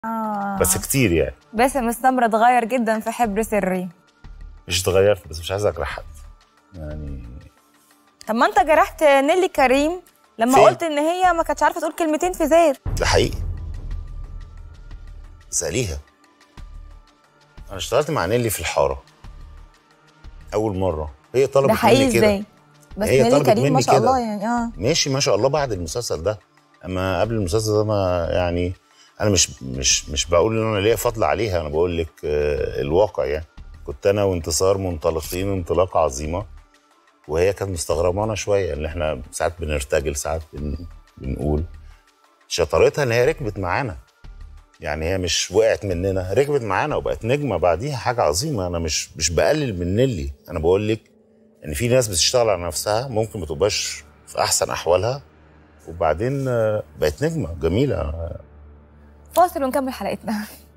اه بس كتير يعني باسم السمرة اتغير جدا في حبر سري مش اتغيرت بس مش عايز اجرح حد يعني طب ما انت جرحت نيلي كريم لما فين؟ قلت ان هي ما كانتش عارفه تقول كلمتين في زير ده حقيقي اساليها انا اشتغلت مع نيلي في الحاره اول مره هي طلبت ده حقيقي مني كده ازاي بس هي نيلي طلبت كريم ما مني شاء كده. الله يعني اه ماشي ما شاء الله بعد المسلسل ده اما قبل المسلسل ده ما يعني انا مش مش مش بقول ان انا ليا فضل عليها انا بقول لك آه، الواقع يعني كنت انا وانتصار منطلقين انطلاقه عظيمه وهي كانت مستغربانه شويه ان احنا ساعات بنرتجل ساعات بن بنقول شطارتها ان هي ركبت معانا يعني هي مش وقعت مننا ركبت معانا وبقت نجمه بعديها حاجه عظيمه انا مش مش بقلل من نيلي انا بقول لك ان في ناس بتشتغل على نفسها ممكن ما تبقاش في احسن احوالها وبعدين آه، بقت نجمه جميله فاصل ونكمل حلقتنا